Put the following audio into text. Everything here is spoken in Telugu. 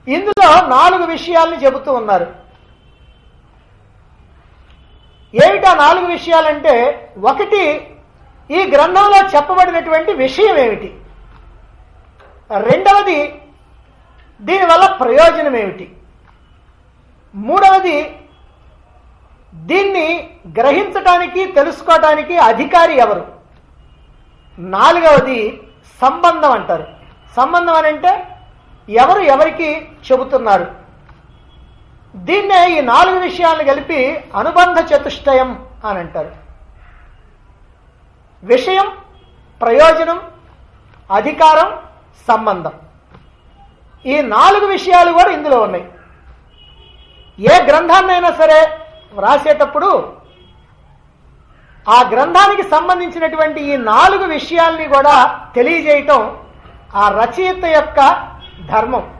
ఇందులో నాలుగు విషయాల్ని చెబుతూ ఉన్నారు ఏమిటా నాలుగు విషయాలంటే ఒకటి ఈ గ్రంథంలో చెప్పబడినటువంటి విషయం ఏమిటి రెండవది దీనివల్ల ప్రయోజనం ఏమిటి మూడవది దీన్ని గ్రహించటానికి తెలుసుకోవటానికి అధికారి ఎవరు నాలుగవది సంబంధం అంటారు సంబంధం అని అంటే ఎవరు ఎవరికి చెబుతున్నారు దీన్నే ఈ నాలుగు విషయాలను కలిపి అనుబంధ చతుష్టయం అని అంటారు విషయం ప్రయోజనం అధికారం సంబంధం ఈ నాలుగు విషయాలు కూడా ఇందులో ఉన్నాయి ఏ గ్రంథాన్నైనా సరే వ్రాసేటప్పుడు ఆ గ్రంథానికి సంబంధించినటువంటి ఈ నాలుగు విషయాల్ని కూడా తెలియజేయటం ఆ రచయిత యొక్క ధర్మం